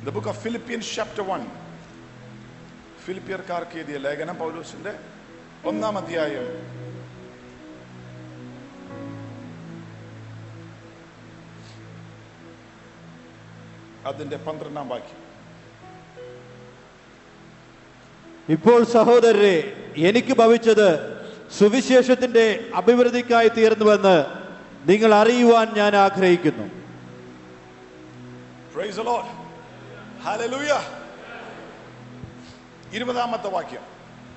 The book of Philippians chapter one ഫിലിപ്പിയർക്കാർക്ക് എഴുതിയ ലേഖനം പൗലോസിന്റെ ഒന്നാം അധ്യായം അതിന്റെ പന്ത്രണ്ടാം വാക്യം ഇപ്പോൾ സഹോദരരെ എനിക്ക് ഭവിച്ചത് സുവിശേഷത്തിന്റെ അഭിവൃദ്ധിക്കായി തീർന്നുവെന്ന് നിങ്ങൾ അറിയുവാൻ ഞാൻ ആഗ്രഹിക്കുന്നു Praise the Lord. Hallelujah. ഇരുപതാമത്തെ വാക്യം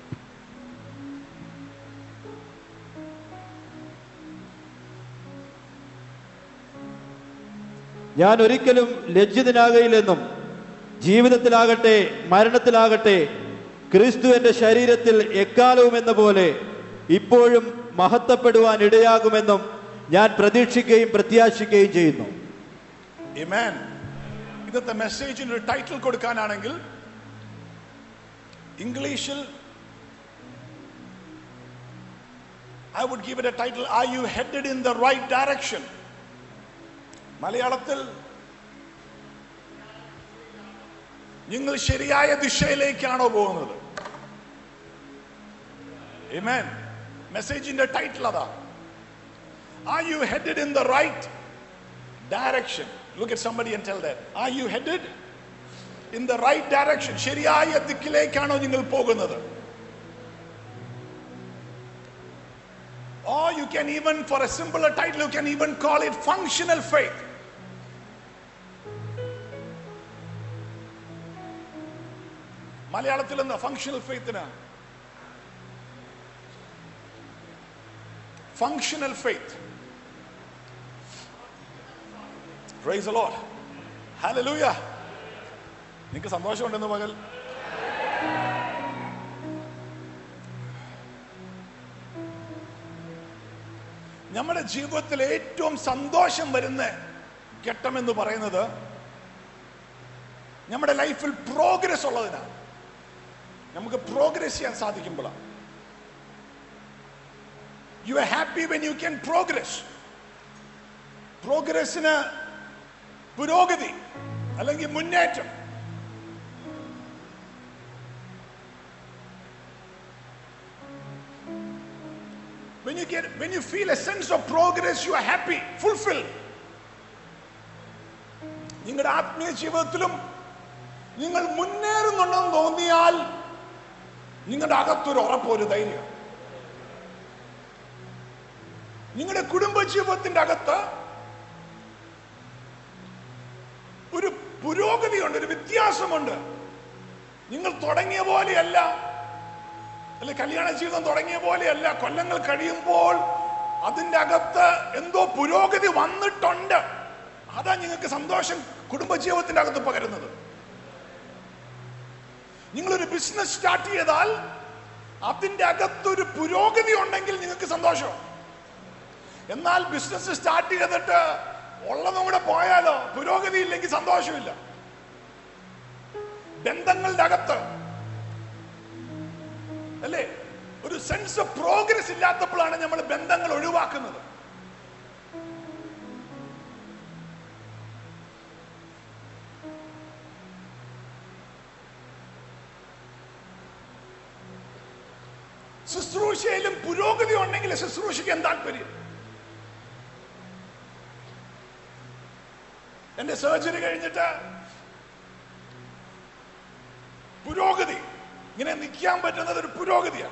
ഞാൻ ഒരിക്കലും ലജ്ജിതനാകയില്ലെന്നും ജീവിതത്തിലാകട്ടെ മരണത്തിലാകട്ടെ ക്രിസ്തു എന്റെ ശരീരത്തിൽ എക്കാലവും എന്ന പോലെ ഇപ്പോഴും മഹത്വപ്പെടുവാൻ ഇടയാകുമെന്നും ഞാൻ പ്രതീക്ഷിക്കുകയും പ്രത്യാശിക്കുകയും ചെയ്യുന്നു Amen. ഇന്നത്തെ മെസ്സേജിന് ഒരു ടൈറ്റിൽ കൊടുക്കാനാണെങ്കിൽ ഇംഗ്ലീഷിൽ I would give it a title are you headed in the right direction മലയാളത്തിൽ നിങ്ങൾ ശരിയായ ദിശയിലേക്കാണോ പോകുന്നത് Amen. മെസ്സേജിന്റെ ടൈറ്റിൽ അതാ are you headed in the right direction. Look at somebody and tell that. Are you headed in the right direction? ശരിയായ ദിക്കിലേക്കാണോ നിങ്ങൾ പോകുന്നത് Or you can even, for a simpler title, you can even call it functional faith. മലയാളത്തിൽ എന്താ functional ഫെയ്ത്തിന് functional faith Praise the Lord. Hallelujah. നിങ്ങൾക്ക് സന്തോഷമുണ്ടെന്ന് പകൽ നമ്മുടെ ജീവിതത്തിൽ ഏറ്റവും സന്തോഷം വരുന്ന ഘട്ടമെന്ന് പറയുന്നത് നമ്മുടെ ലൈഫിൽ പ്രോഗ്രസ് ഉള്ളതിനാണ് നമുക്ക് പ്രോഗ്രസ് ചെയ്യാൻ സാധിക്കുമ്പോഴാണ് you are happy when you can progress പ്രോഗ്രസിന് പുരോഗതി അല്ലെങ്കിൽ മുന്നേറ്റം When you get when you feel a sense of progress, you are happy, fulfilled. നിങ്ങളുടെ ആത്മീയ ജീവിതത്തിലും നിങ്ങൾ മുന്നേറുന്നുണ്ടെന്ന് തോന്നിയാൽ നിങ്ങളുടെ അകത്തൊരു ഉറപ്പ് ഒരു ധൈര്യം നിങ്ങളുടെ കുടുംബ ജീവിതത്തിന്റെ അകത്ത് ഒരു പുരോഗതിയുണ്ട് ഒരു വ്യത്യാസമുണ്ട് നിങ്ങൾ തുടങ്ങിയ പോലെയല്ല അല്ലെ കല്യാണ ജീവിതം തുടങ്ങിയ പോലെയല്ല കൊല്ലങ്ങൾ കഴിയുമ്പോൾ അതിന്റെ അകത്ത് എന്തോ പുരോഗതി വന്നിട്ടുണ്ട് അതാ നിങ്ങൾക്ക് സന്തോഷം കുടുംബജീവിതത്തിന്റെ അകത്ത് പകരുന്നത് നിങ്ങളൊരു ബിസിനസ് സ്റ്റാർട്ട് ചെയ്താൽ അതിന്റെ അകത്തൊരു പുരോഗതി ഉണ്ടെങ്കിൽ നിങ്ങൾക്ക് സന്തോഷം എന്നാൽ ബിസിനസ് സ്റ്റാർട്ട് ചെയ്തിട്ട് ഉള്ളതും കൂടെ പോയാലോ പുരോഗതി ഇല്ലെങ്കിൽ സന്തോഷമില്ല ബന്ധങ്ങളുടെ അകത്ത് അല്ലേ ഒരു സെൻസ് ഓഫ് പ്രോഗ്രസ് ഇല്ലാത്തപ്പോഴാണ് നമ്മൾ ബന്ധങ്ങൾ ഒഴിവാക്കുന്നത് ശുശ്രൂഷയിലും പുരോഗതി ഉണ്ടെങ്കിൽ ശുശ്രൂഷിക്കാൻ താല്പര്യം എന്റെ സർജറി കഴിഞ്ഞിട്ട് പുരോഗതി ഇങ്ങനെ നിൽക്കാൻ പറ്റുന്നത് ഒരു പുരോഗതിയാണ്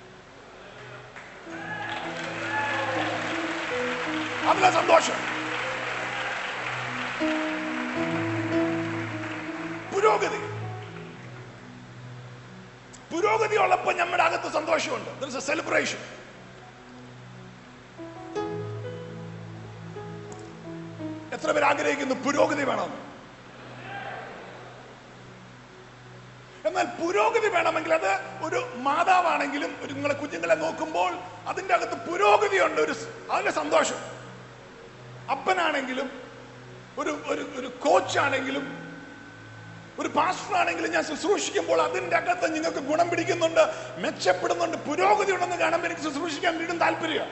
അതിലെ സന്തോഷം പുരോഗതി പുരോഗതി ഉള്ളപ്പോൾ നമ്മുടെ അകത്ത് സന്തോഷമുണ്ട് സെലിബ്രേഷൻ എത്ര പേര് ആഗ്രഹിക്കുന്നു പുരോഗതി വേണമെന്ന് എന്നാൽ പുരോഗതി വേണമെങ്കിൽ അത് ഒരു മാതാവാണെങ്കിലും ഒരു നിങ്ങളെ കുഞ്ഞുങ്ങളെ നോക്കുമ്പോൾ അതിൻ്റെ അകത്ത് പുരോഗതിയുണ്ട് ഒരു സ്- അതിന്റെ സന്തോഷം അപ്പനാണെങ്കിലും ഒരു ഒരു ഒരു കോച്ചാണെങ്കിലും ഒരു പാസ്റ്റർ ആണെങ്കിലും ഞാൻ ശുശ്രൂഷിക്കുമ്പോൾ അതിൻ്റെ അകത്ത് നിങ്ങൾക്ക് ഗുണം പിടിക്കുന്നുണ്ട് മെച്ചപ്പെടുന്നുണ്ട് പുരോഗതി ഉണ്ടെന്ന് കാണുമ്പോൾ എനിക്ക് ശുശ്രൂഷിക്കാൻ വീണ്ടും താല്പര്യമാണ്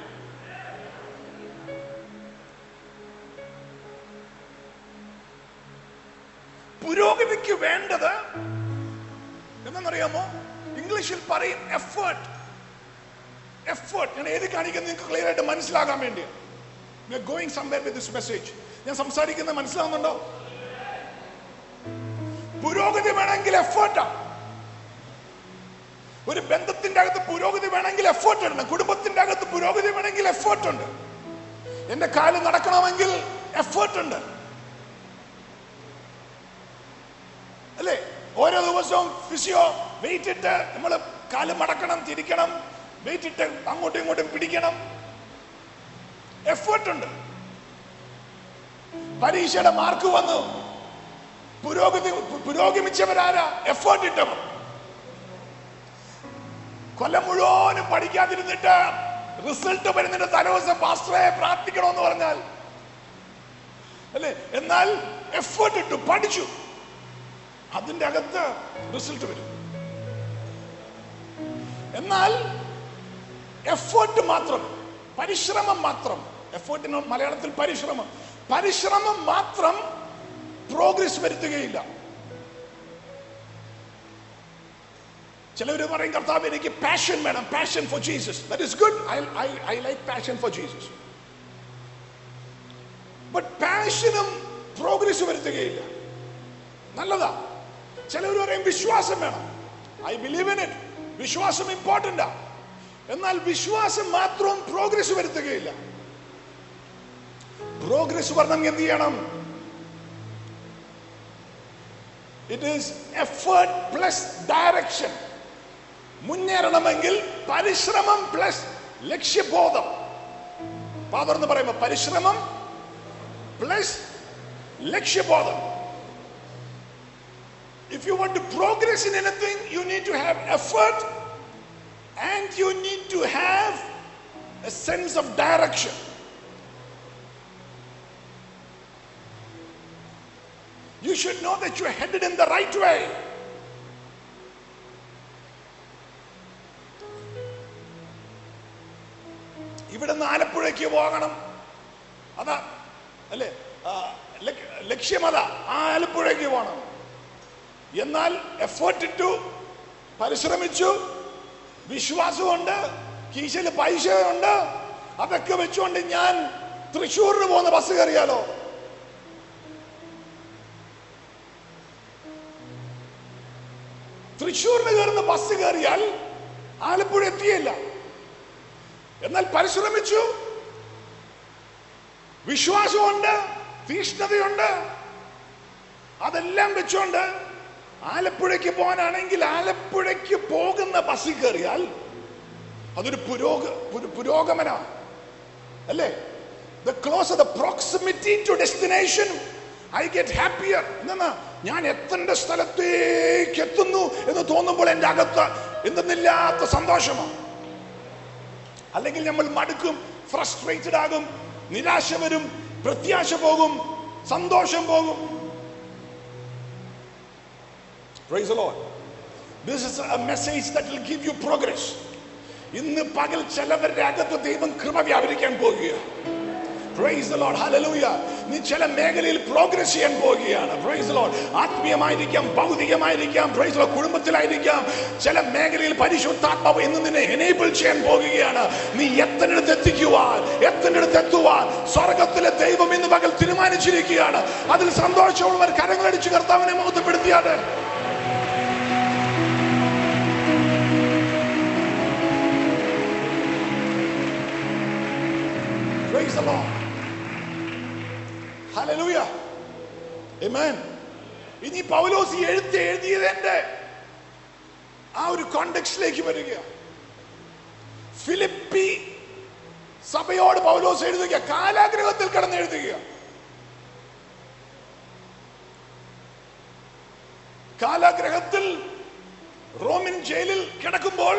പുരോഗതിക്ക് വേണ്ടത് എന്നറിയാമോ ഇംഗ്ലീഷിൽ പറയും എഫേർട്ട് എഫേർട്ട് ഞാൻ ഏത് കാണിക്കുന്നത് നിങ്ങൾക്ക് ക്ലിയർ ആയിട്ട് മനസ്സിലാകാൻ വേണ്ടി going somewhere with this message ഞാൻ സംസാരിക്കുന്നത് മനസ്സിലാവുന്നുണ്ടോ പുരോഗതി വേണമെങ്കിൽ എഫേർട്ടാ ഒരു ബന്ധത്തിന്റെ അകത്ത് പുരോഗതി വേണമെങ്കിൽ എഫേർട്ട് ഇടണം കുടുംബത്തിന്റെ അകത്ത് പുരോഗതി വേണമെങ്കിൽ എഫേർട്ട് ഉണ്ട് എന്റെ കാല് നടക്കണമെങ്കിൽ എഫേർട്ട് ഉണ്ട് അല്ലേ ഓരോ ദിവസവും ഫിസിയോ വെയിറ്റ് ഇട്ട് നമ്മൾ കാല് മടക്കണം തിരിക്കണം വെയിറ്റ് ഇട്ട് അങ്ങോട്ടും ഇങ്ങോട്ടും പിടിക്കണം എഫേർട്ട് ഉണ്ട് പരീക്ഷയുടെ മാർക്ക് വന്നു പുരോഗതി പുരോഗമിച്ചവരാരാ എഫേർട്ട് ഇട്ടവർ കൊല്ലം മുഴുവനും പഠിക്കാതിരുന്നിട്ട് റിസൾട്ട് വരുന്നതിന്റെ തലേദിവസം പാസ്റ്ററെ പ്രാർത്ഥിക്കണമെന്ന് പറഞ്ഞാൽ അല്ലേ എന്നാൽ എഫേർട്ട് ഇട്ടു പഠിച്ചു അതിന്റെ അകത്ത് റിസൾട്ട് വരും എന്നാൽ എഫേർട്ട് മാത്രം പരിശ്രമം മാത്രം എഫേർട്ടിന് മലയാളത്തിൽ പരിശ്രമം പരിശ്രമം മാത്രം പ്രോഗ്രസ് വരുത്തുകയില്ല ചിലവർ പറയും കർത്താവ് എനിക്ക് പാഷൻ വേണം passion for Jesus that is good I I like passion for Jesus but പാഷനും പ്രോഗ്രസ് വരുത്തുകയില്ല നല്ലതാ ചിലവർ പറയും വിശ്വാസം വേണം ഐ ബിലീവ് ഇൻ ഇറ്റ് വിശ്വാസം ഇമ്പോർട്ടൻ്റാ എന്നാൽ വിശ്വാസം മാത്രം പ്രോഗ്രസ് വരുത്തുകയില്ല പ്രോഗ്രസ് വരണമെങ്കിൽ എന്ത് ചെയ്യണം it is effort plus direction മുന്നേറണമെങ്കിൽ പരിശ്രമം പ്ലസ് ലക്ഷ്യബോധം ഫാദർ എന്ന് പറയുമ്പോൾ പരിശ്രമം പ്ലസ് ലക്ഷ്യബോധം if you want to progress in anything, you need to have effort and you need to have a sense of direction. You should know that you're headed in the right way. ഇവിടുന്ന് ആലപ്പുഴയ്ക്ക് പോകണം അതാ അല്ലേ ആ, ലക്ഷ്യ- ലക്ഷ്യമതാ ആലപ്പുഴയ്ക്ക് പോകണം എന്നാൽ effort ഇട്ടു പരിശ്രമിച്ചു വിശ്വാസമുണ്ട് കീശയിൽ പൈസയുണ്ട് അതൊക്കെ വെച്ചുകൊണ്ട് ഞാൻ തൃശ്ശൂരിന് പോകുന്ന ബസ് കയറിയാലോ തൃശ്ശൂരിന് കയറുന്ന ബസ് കയറിയാൽ ആലപ്പുഴ എത്തിയില്ല എന്നാൽ പരിശ്രമിച്ചു വിശ്വാസമുണ്ട് തീഷ്ണതയുണ്ട് അതെല്ലാം വെച്ചുകൊണ്ട് ആലപ്പുഴയ്ക്ക് പോകാനാണെങ്കിൽ ആലപ്പുഴയ്ക്ക് പോകുന്ന ബസ്സിൽ കയറിയാൽ അതൊരു പുരോഗ പുര- പുരോഗമനമാണ് അല്ലേ the close the proximity to destination I get happier എന്നാ ഞാൻ എത്തേണ്ട സ്ഥലത്തേക്ക് എത്തുന്നു എന്ന് തോന്നുമ്പോൾ എൻ്റെ അകത്ത് എന്തെന്നില്ലാത്ത സന്തോഷമാണ് അല്ലെങ്കിൽ നമ്മൾ മടുക്കും ഫ്രസ്ട്രേറ്റഡ് ആകും നിരാശ വരും പ്രത്യാശ പോകും സന്തോഷം പോകും Praise the Lord. This is a message that will give you progress. ഇന്ന് പകൽ ചിലവരുടെ അകത്ത് ദൈവം കൃപ വ്യാപരിക്കാൻ പോകുക പ്രൈസ് ദ ലോർഡ് ഹല്ലേലൂയ നീ ചില മേഖലയിൽ പ്രോഗ്രസ് ചെയ്യാൻ പോവുകയാണ് പ്രൈസ് ദ ലോർഡ് ആത്മീയമായിരിക്കാം ഭൗതികമായിരിക്കാം പ്രൈസ് ലോർഡ് കുടുംബത്തിലായിരിക്കാം ചില മേഖലയിൽ പരിശുദ്ധാത്മാവ് ഇന്ന് നിന്നെ എനേബിൾ ചെയ്യാൻ പോകുകയാണ് നീ എത്തനടുത്ത് എത്തിക്കുവാൻ എത്തനടുത്ത് എത്തുവാൻ സ്വർഗത്തിലെ ദൈവം ഇന്ന് പകൽ തീരുമാനിച്ചിരിക്കുകയാണ് അതിൽ സന്തോഷമുള്ളവർ കരങ്ങളടിച്ച് കർത്താവിനെ മഹത്വപ്പെടുത്തിയാണ് Praise the Lord. Hallelujah. Amen. ഇനി പൗലോസ് ഈ എഴുത്ത് എഴുതിയതിന്റെ ആ ഒരു കോണ്ടെക്സ്റ്റിലേക്ക് വരിക ഫിലിപ്പി സഭയോട് പൗലോസ് എഴുതുക കാലാഗ്രഹത്തിൽ കിടന്ന് എഴുതുക കാലാഗ്രഹത്തിൽ റോമിൻ ജയിലിൽ കിടക്കുമ്പോൾ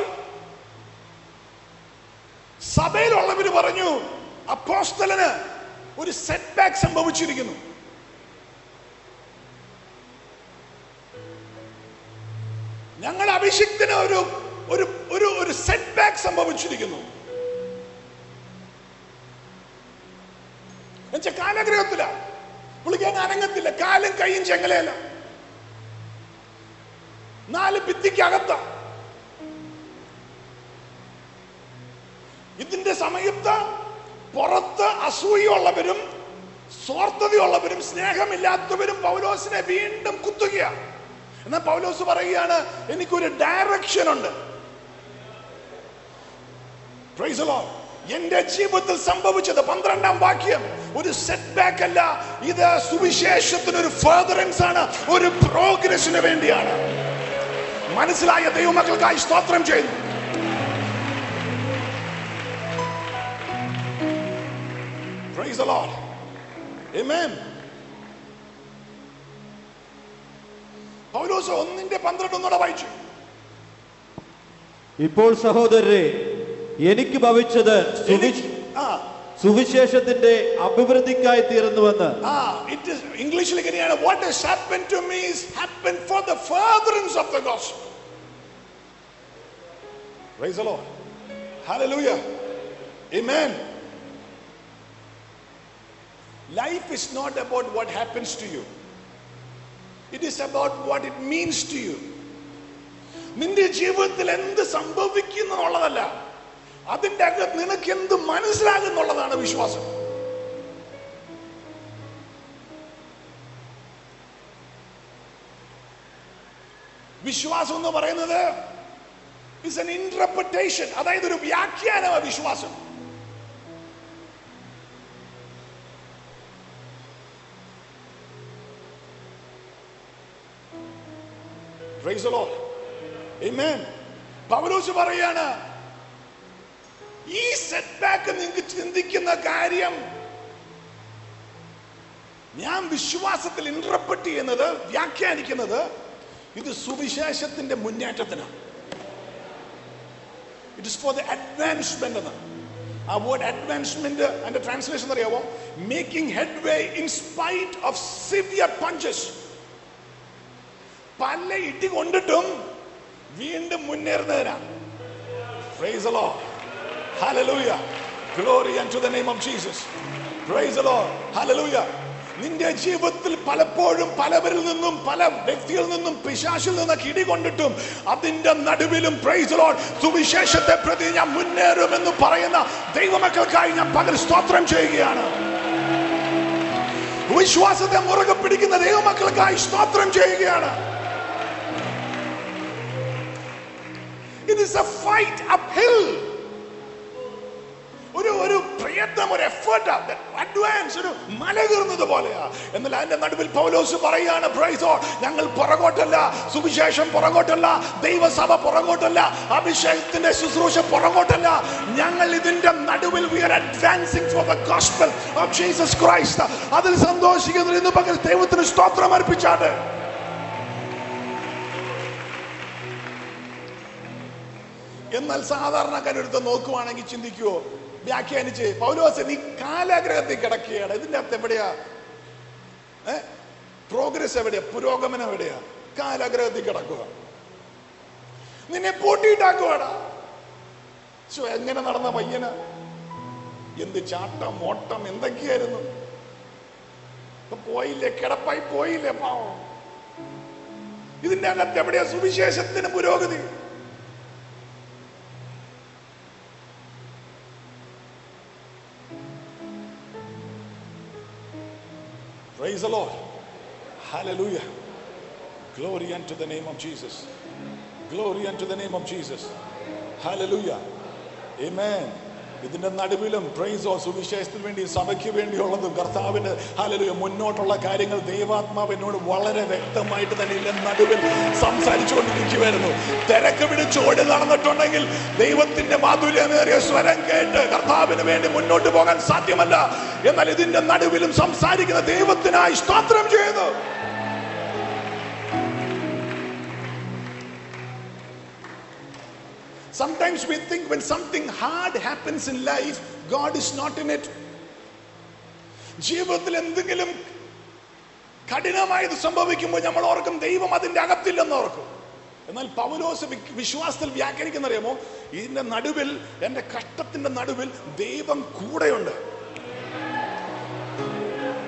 സഭയിലുള്ളവര് പറഞ്ഞു അപ്പോസ്തലന് ഒരു സെറ്റ് ബാക്ക് സംഭവിച്ചിരിക്കുന്നു ഞങ്ങൾ അഭിഷിക്തന് ഒരു ഒരു ഒരു ഒരു സെറ്റ് ബാക്ക് സംഭവിച്ചിരിക്കുന്നു എന്നുവെച്ചാൽ കാലഗ്രഹത്തില പുള്ളിക്ക് അങ്ങ് അനങ്ങത്തില്ല കാലും കൈയും ചെങ്ങലയല്ല നാല് ഭിത്തിക്കകത്ത ഇതിന്റെ സമയത്ത് പുറത്ത് അസൂയുള്ളവരും സ്വാർത്ഥതയുള്ളവരും സ്നേഹമില്ലാത്തവരും പൗലോസിനെ വീണ്ടും കുത്തുകയാണ് എന്നാൽ പൗലോസ് പറയുകയാണ് എനിക്കൊരു ഡയറക്ഷൻ ഉണ്ട് Praise the Lord. എന്റെ ജീവിതത്തിൽ സംഭവിച്ചത് പന്ത്രണ്ടാം വാക്യം ഒരു സെറ്റ് ബാക്ക് അല്ല ഇത് സുവിശേഷത്തിന് ഒരു ഫർദറൻസ് ആണ് ഒരു പ്രോഗ്രസിന് വേണ്ടിയാണ് മനസ്സിലായ ദൈവമക്കൾക്കായി സ്തോത്രം ചെയ്യുന്നു Praise the Lord. Amen. പൗലോസ് ഒന്നിന്റെ പന്ത്രണ്ട് ഒന്നുകൂടെ വായിച്ചു ഇപ്പോൾ സഹോദരരെ എനിക്ക് ഭവിച്ചത് സുവി- എനിക്ക്- ആ സുവിശേഷത്തിന്റെ അഭിവൃദ്ധിക്കായി തീർന്നുവെന്ന് ആ ഇറ്റ് ഇസ് ഇംഗ്ലീഷിൽ എങ്ങനെയാണ് what has happened to me is happened for the furtherance of the gospel praise the lord hallelujah amen life is not about what happens to you it is about what it means to you നിന്റെ ജീവിതത്തിൽ എന്ത് സംഭവിക്കുന്നു എന്നുള്ളതല്ല അതിന്റെ അകത്ത് നിനക്ക് എന്ത് മനസ്സിലാകുന്നുള്ളതാണ് വിശ്വാസം വിശ്വാസം എന്ന് പറയുന്നത് ഇസ് എൻ ഇന്റർപ്രിട്ടേഷൻ അതായത് ഒരു വ്യാഖ്യാനമാണ് വിശ്വാസം Praise the Lord. Amen. പൗലോസ് പറയാണ് ഈ സെറ്റ് ബാക്ക് നിങ്ങൾക്ക് ചിന്തിക്കുന്ന കാര്യം ഞാൻ വിശ്വാസത്തിൽ ഇന്റർപ്രറ്റ് ചെയ്യുന്നത് വ്യാഖ്യാനിക്കുന്നത് ഇത് സുവിശേഷത്തിന്റെ മുന്നേറ്റത്തിനാണ് it is for the advancement എന്ന് ആ വേർഡ് അഡ്വാൻസ്മെന്റ് അതിന്റെ ട്രാൻസ്ലേഷൻ അറിയാമോ making headway in spite of severe punches പല ഇടി കൊണ്ടിട്ടും വീണ്ടും മുന്നേറുന്നതിനാണ് Praise the Lord. Hallelujah. Glory unto the name of Jesus. Praise the Lord. Hallelujah. നിന്റെ ജീവിതത്തിൽ പലപ്പോഴും പലവരിൽ നിന്നും പല വ്യക്തികളിൽ നിന്നും പിശാശിൽ നിന്നൊക്കെ ഇടി കൊണ്ടിട്ടും അതിന്റെ നടുവിലും പ്രൈസ് ലോഡ് സുവിശേഷത്തെ പ്രതി ഞാൻ മുന്നേറുമെന്ന് പറയുന്ന ദൈവമക്കൾക്കായി ഞാൻ പകൽ സ്തോത്രം ചെയ്യുകയാണ് വിശ്വാസത്തെ മുറുകെ പിടിക്കുന്ന ദൈവമക്കൾക്കായി സ്തോത്രം ചെയ്യുകയാണ് It is a fight uphill. ഒരു ഒരു പ്രയത്നം ഒരു എഫേർട്ട് അഡ്വാൻസ് ഒരു മല കയറുന്നത് പോലെയാ എന്നാൽ അതിന്റെ നടുവിൽ പൗലോസ് പറയാണ് പ്രൈസോ ഞങ്ങൾ പുറകോട്ടല്ല സുവിശേഷം പുറകോട്ടല്ല ദൈവസഭ പുറകോട്ടല്ല അഭിഷേകത്തിന്റെ ശുശ്രൂഷ പുറകോട്ടല്ല ഞങ്ങൾ ഇതിന്റെ നടുവിൽ we are advancing for the gospel of Jesus Christ അതിൽ സന്തോഷിക്കുന്നതിൽ ഇന്ന് പകൽ ദൈവത്തിന് സ്തോത്രം അർപ്പിച്ചാട്ടെ എന്നാൽ സാധാരണക്കാരെടുത്ത് നോക്കുവാണെങ്കിൽ ചിന്തിക്കുവോ വ്യാഖ്യാനിച്ച് പൗലോസ് നീ കാലാഗ്രഹത്തിൽ കിടക്കുകയാണ് ഇതിന്റെ അകത്ത് എവിടെയാ ഏ പ്രോഗ്രസ് എവിടെയാ പുരോഗമനം എവിടെയാ കാലാഗ്രഹത്തിൽ കിടക്കുക നിന്നെ പൂട്ടിയിട്ടാക്കുവാടാ ശോ, എങ്ങനെ നടന്ന പയ്യന എന്ത് ചാട്ടം ഓട്ടം എന്തൊക്കെയായിരുന്നു ഇപ്പൊ പോയില്ലേ കിടപ്പായി പോയില്ലേ പാവം ഇതിന്റെ അകത്ത് എവിടെയാ സുവിശേഷത്തിന് പുരോഗതി Praise the Lord. Hallelujah. Glory unto the name of Jesus. Glory unto the name of Jesus. Hallelujah. Amen. ഇതിന്റെ നടുവിലും പ്രൈസോ സുവിശേഷത്തിന് വേണ്ടി സഭയ്ക്ക് വേണ്ടിയുള്ളതും കർത്താവിന് ഹാലലുയ മുന്നോട്ടുള്ള കാര്യങ്ങൾ ദൈവാത്മാവ് എന്നോട് വളരെ വ്യക്തമായിട്ട് തന്നെ ഇതിന്റെ നടുവിൽ സംസാരിച്ചുകൊണ്ടിരിക്കുമായിരുന്നു തിരക്ക് പിടിച്ച് ഓടി നടന്നിട്ടുണ്ടെങ്കിൽ ദൈവത്തിന്റെ മാധുര്യമേറിയ സ്വരം കേട്ട് കർത്താവിന് വേണ്ടി മുന്നോട്ട് പോകാൻ സാധ്യമല്ല എന്നാൽ ഇതിന്റെ നടുവിലും സംസാരിക്കുന്ന ദൈവത്തിനായി സ്തോത്രം ചെയ്യുന്നു Sometimes we think when something hard happens in life, God is not in it. ജീവിതത്തിൽ എന്തെങ്കിലും കഠിനമായത് സംഭവിക്കുമ്പോൾ നമ്മൾ ഓർക്കും ദൈവം അതിന്റെ അകത്തില്ലെന്ന് ഓർക്കും എന്നാൽ പൗലോസ് വി- വിശ്വാസത്തിൽ വ്യാഖ്യാനിക്കുന്ന അറിയാമോ ഇതിന്റെ നടുവിൽ എന്റെ കഷ്ടത്തിന്റെ നടുവിൽ ദൈവം കൂടെയുണ്ട്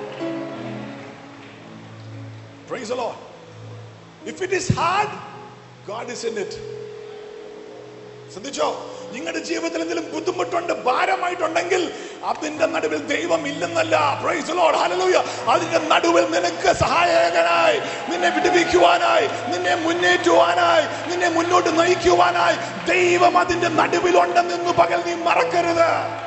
Praise the Lord. If it is hard, God is in it ശ്രദ്ധിച്ചോ നിങ്ങളുടെ ജീവിതത്തിൽ എന്തെങ്കിലും ബുദ്ധിമുട്ടുണ്ട് ഭാരമായിട്ടുണ്ടെങ്കിൽ അതിന്റെ നടുവിൽ ദൈവം ഇല്ലെന്നല്ല പ്രൈസ് ലോർഡ് ഹല്ലേലൂയ അതിന്റെ നടുവിൽ നിനക്ക് സഹായകനായി നിന്നെ വിടുവിക്കുവാനായി നിന്നെ മുന്നേറ്റുവാനായി നിന്നെ മുന്നോട്ട് നയിക്കുവാനായി ദൈവം അതിന്റെ നടുവിലുണ്ടെന്ന് പകൽ നീ മറക്കരുത്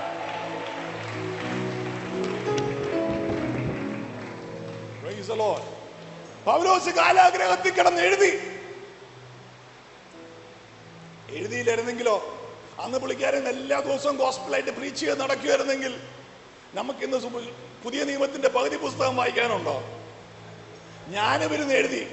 Praise the Lord. പൗലോസ് കാലാഗ്രഹത്തിൽ കിടന്ന് എഴുതി എഴുതിയില്ലായിരുന്നെങ്കിലോ അന്ന് പുള്ളിക്കാരൻ എല്ലാ ദിവസവും ഗോസ്പിളായിട്ട് പ്രീച്ച് ചെയ്ത് നടക്കുമായിരുന്നെങ്കിൽ നമുക്കിന്ന് സു- പുതിയ നിയമത്തിന്റെ പകുതി പുസ്തകം വായിക്കാനുണ്ടോ ഞാനും ഇരുന്ന് എഴുതി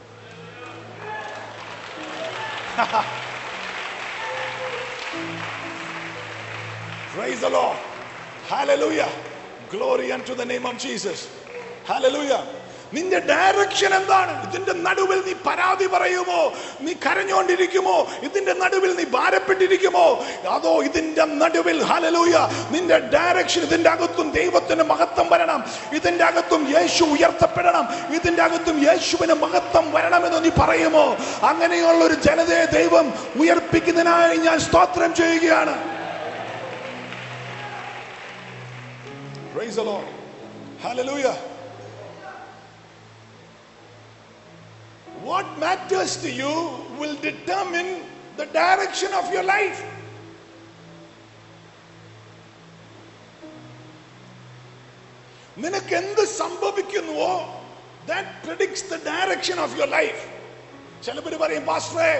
Praise the Lord. Hallelujah. Glory unto the name of Jesus. Hallelujah. നിന്റെ ഡയറക്ഷൻ എന്താണ് ഇതിന്റെ നടുവിൽ നീ പരാതി പറയുമോ നീ കരഞ്ഞുകൊണ്ടിരിക്കുമോ ഇതിന്റെ നടുവിൽ നീ ഭാരപ്പെട്ടിരിക്കുമോ അതോ ഇതിന്റെ നടുവിൽ ഹലലൂയ നിന്റെ ഡയറക്ഷൻ ഇതിന്റെ അകത്തും ദൈവത്തിന് മഹത്വം വരണം ഇതിന്റെ അകത്തും യേശു ഉയർത്തപ്പെടണം ഇതിന്റെ അകത്തും യേശുവിന് മഹത്വം വരണമെന്ന് നീ പറയുമോ അങ്ങനെയുള്ള ഒരു ജനതയെ ദൈവം ഉയർപ്പിക്കുന്നതിനായി ഞാൻ സ്തോത്രം ചെയ്യുകയാണ് Praise the Lord. Hallelujah. What matters to you will determine the direction of your life. നിനക്ക് എന്ത് സംഭവിക്കുന്നുവോ that predicts the direction of your life ചിലപ്പോൾ പറയും പാസ്റ്ററേ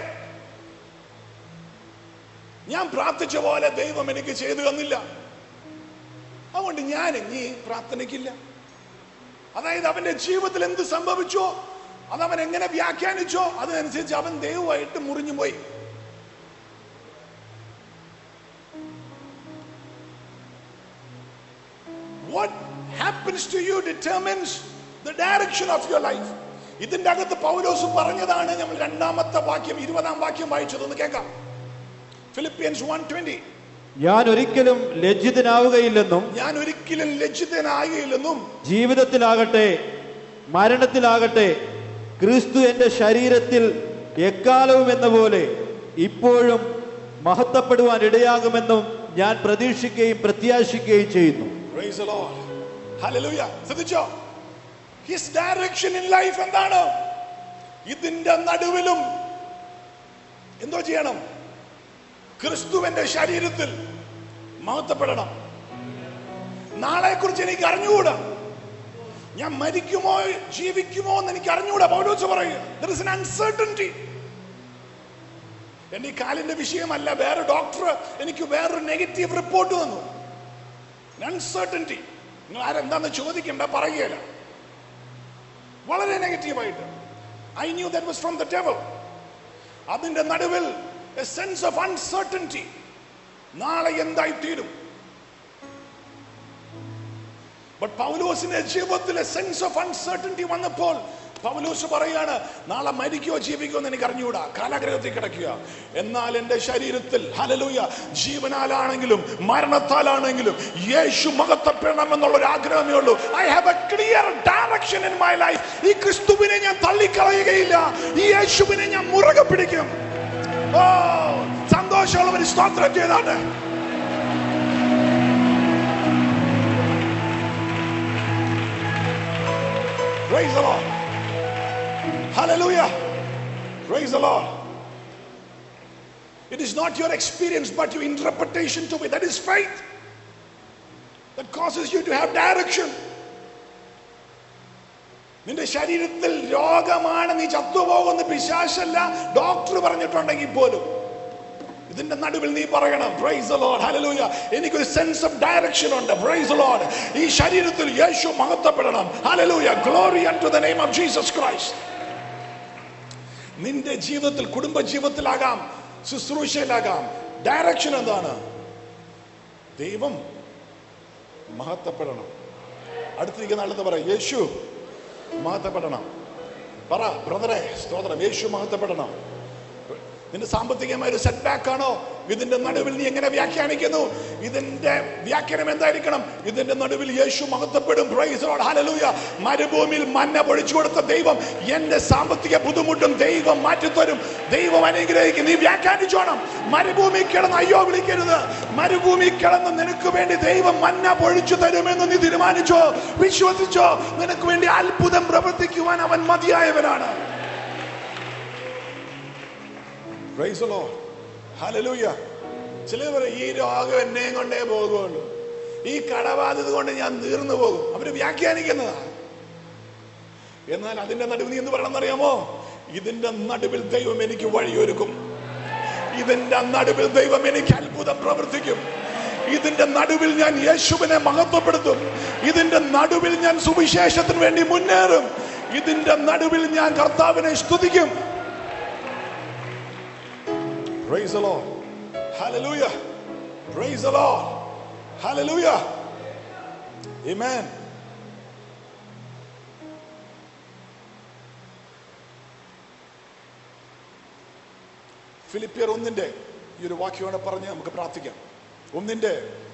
ഞാൻ പ്രാർത്ഥിച്ച പോലെ ദൈവം എനിക്ക് ചെയ്തു തന്നില്ല അതുകൊണ്ട് ഞാൻ ഇനി പ്രാർത്ഥനയ്ക്കില്ല അതായത് അവന്റെ ജീവിതത്തിൽ എന്ത് സംഭവിച്ചോ അത് അവൻ എങ്ങനെ വ്യാഖ്യാനിച്ചോ അതിനനുസരിച്ച് അവൻ ദൈവമായിട്ട് മുറിഞ്ഞു പോയി What happens to you determines the direction of your life. ഇതിന്റെ അകത്ത് പൗലോസ് പറഞ്ഞതാണ് നമ്മൾ രണ്ടാമത്തെ വാക്യം ഇരുപതാം വാക്യം വായിച്ചത് ഒന്ന് കേൾക്കാം ഫിലിപ്പിയൻസ് വൺ ട്വന്റി ഞാൻ ഒരിക്കലും ലജ്ജിതനാവുകയില്ലെന്നും ഞാൻ ഒരിക്കലും ലജ്ജിതനാകുകയില്ലെന്നും ജീവിതത്തിലാകട്ടെ മരണത്തിലാകട്ടെ ക്രിസ്തു എൻ്റെ ശരീരത്തിൽ എക്കാലവും എന്ന പോലെ ഇപ്പോഴും മഹത്വപ്പെടുവാൻ ഇടയാകുമെന്നും ഞാൻ പ്രതീക്ഷിക്കുകയും പ്രത്യാശിക്കുകയും ചെയ്യുന്നു Praise the Lord. Hallelujah. ശ്രദ്ധിച്ചോ ഹിസ് ഡയറക്ഷൻ ഇൻ ലൈഫ് എന്താണ് ഇതിന്റെ നടുവിലും എന്തോ ചെയ്യണം ക്രിസ്തുവിന്റെ ശരീരത്തിൽ മഹത്വപ്പെടണം നാളെ കുറിച്ച് എനിക്ക് അറിഞ്ഞുകൂടാ ഞാൻ മരിക്കുമോ ജീവിക്കുമോ എന്ന് എനിക്ക് അറിഞ്ഞുകൂടാ പൗലോസ് പറയുക ദർ ഇസ് അൺസർട്ടനിറ്റി എന്റെ ഈ കാലിന്റെ വിഷയമല്ല വേറെ ഡോക്ടർ എനിക്ക് വേറൊരു നെഗറ്റീവ് റിപ്പോർട്ട് തന്നു അൺസർട്ടനിറ്റി നിങ്ങൾ ആരെന്താന്ന് ചോദിക്കണ്ട പറയുകയില്ല വളരെ നെഗറ്റീവായിട്ട് I knew that was from the devil അതിന്റെ നടുവിൽ എ സെൻസ് ഓഫ് അൺസർട്ടനിറ്റി നാളെ എന്തായി തീരും ബട്ട് പൗലോസിന്റെ ജീവിതത്തിലെ സെൻസ് ഓഫ് അൺസർട്ടനിറ്റി വന്നപ്പോൾ പൗലോസ് പറയാണ് നാളെ മരിക്കോ ജീവിക്കോ എന്ന് എനിക്ക് അറിഞ്ഞുകൂടാ കാലാഗ്രഹത്തിൽ കിടക്കുക എന്നാൽ എൻ്റെ ശരീരത്തിൽ ഹലലൂയ ജീവനാലാണെങ്കിലും മരണത്താലാണെങ്കിലും യേശു മഹത്വപ്പെടണം എന്നുള്ള ഒരു ആഗ്രഹമേ ഉള്ളൂ I have a clear direction in my life ഈ ക്രിസ്തുവിനെ ഞാൻ തള്ളിക്കളയുകയില്ല ഈ യേശുവിനെ ഞാൻ മുറുകെ പിടിക്കും ഓ സന്തോഷമുള്ളവർ സ്തോത്രം ചെയ്താണ് Praise the Lord. Hallelujah. Praise the Lord. It is not your experience, but your interpretation to it. That is faith that causes you to have direction. നിന്റെ ശരീരത്തിൽ രോഗമാണ് നീ ചത്തുപോകുന്ന പിശാശല്ല ഡോക്ടർ പറഞ്ഞിട്ടുണ്ടെങ്കിൽ പോലും ഇതിന്റെ നടുവിൽ നീ പറയണം പ്രൈസ് ലോഡ് ഹല്ലേലൂയ എനിക്കൊരു സെൻസ് ഓഫ് ഡയറക്ഷൻ ഉണ്ട് പ്രൈസ് ലോഡ് ഈ ശരീരത്തിൽ യേശു മഹത്വപ്പെടണം hallelujah glory to the name of Jesus Christ നിന്റെ ജീവിതത്തിൽ കുടുംബ ജീവിതത്തിലാകാം ശുശ്രൂഷയിലാകാം ഡയറക്ഷൻ എന്താണ് ദൈവം മഹത്വപ്പെടണം അടുത്തിരിക്കുന്ന ആളെന്ന് പറ യേശു മഹത്വപ്പെടണം പറ ബ്രദറെ സ്തോത്രം യേശു മഹത്വപ്പെടണം നിന്റെ സാമ്പത്തികമായ ഒരു സെറ്റ് ബാക്ക് ആണോ ഇതിന്റെ നടുവിൽ നീ എങ്ങനെ വ്യാഖ്യാനിക്കുന്നു ഇതിന്റെ വ്യാഖ്യാനം എന്തായിരിക്കണം ഇതിന്റെ നടുവിൽ യേശു മഹത്വപ്പെടും Praise the Lord. Hallelujah. മരുഭൂമിയിൽ മന്ന പൊഴിച്ചു കൊടുത്ത ദൈവം എന്റെ സാമ്പത്തിക ബുദ്ധിമുട്ടും ദൈവം മാറ്റിത്തരും ദൈവം അനുഗ്രഹിക്കും നീ വ്യാഖ്യാനിച്ചോണം മരുഭൂമി കിടന്ന് അയ്യോ വിളിക്കരുത് മരുഭൂമി കിടന്ന് നിനക്ക് വേണ്ടി ദൈവം മന്ന പൊഴിച്ചു തരുമെന്ന് നീ തീരുമാനിച്ചോ വിശ്വസിച്ചോ നിനക്ക് വേണ്ടി അത്ഭുതം പ്രവർത്തിക്കുവാൻ അവൻ മതിയായവനാണ് Praise the Lord. Hallelujah. ചിലവർ ഈ രോഗം എന്നെയും കൊണ്ടേ പോകുള്ളൂ ഈ കടബാധ്യത കൊണ്ട് ഞാൻ തീർന്നു പോകും അവര് വ്യാഖ്യാനിക്കുന്നതാണ് എന്നാൽ അതിന്റെ നടുവിൽ നീ എന്ത് പറയണം അറിയാമോ ഇതിന്റെ നടുവിൽ ദൈവം എനിക്ക് വഴിയൊരുക്കും ഇതിന്റെ നടുവിൽ ദൈവം എനിക്ക് അത്ഭുതം പ്രവർത്തിക്കും ഇതിന്റെ നടുവിൽ ഞാൻ യേശുവിനെ മഹത്വപ്പെടുത്തും ഇതിന്റെ നടുവിൽ ഞാൻ സുവിശേഷത്തിന് വേണ്ടി മുന്നേറും ഇതിന്റെ നടുവിൽ ഞാൻ കർത്താവിനെ സ്തുതിക്കും Praise the Lord. Hallelujah. Praise the Lord. Hallelujah. Amen. ഫിലിപ്പിയർ ഒന്നിന്റെ ഈ ഒരു വാക്യോടെ പറഞ്ഞ് നമുക്ക് പ്രാർത്ഥിക്കാം ഒന്നിന്റെ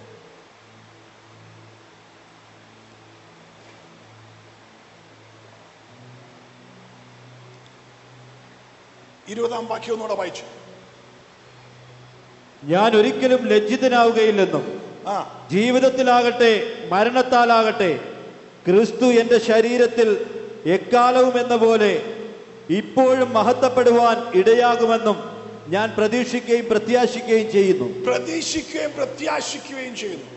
ഇരുപതാം വാക്യം ഒന്നുകൂടെ വായിച്ചു ഞാൻ ഒരിക്കലും ലജ്ജിതനാവുകയില്ലെന്നും ആ ജീവിതത്തിലാകട്ടെ മരണത്താലാകട്ടെ ക്രിസ്തു എന്റെ ശരീരത്തിൽ എക്കാലവും എന്ന പോലെ ഇപ്പോഴും മഹത്വപ്പെടുവാൻ ഇടയാകുമെന്നും ഞാൻ പ്രതീക്ഷിക്കുകയും പ്രത്യാശിക്കുകയും ചെയ്യുന്നു പ്രതീക്ഷിക്കുകയും പ്രത്യാശിക്കുകയും ചെയ്യുന്നു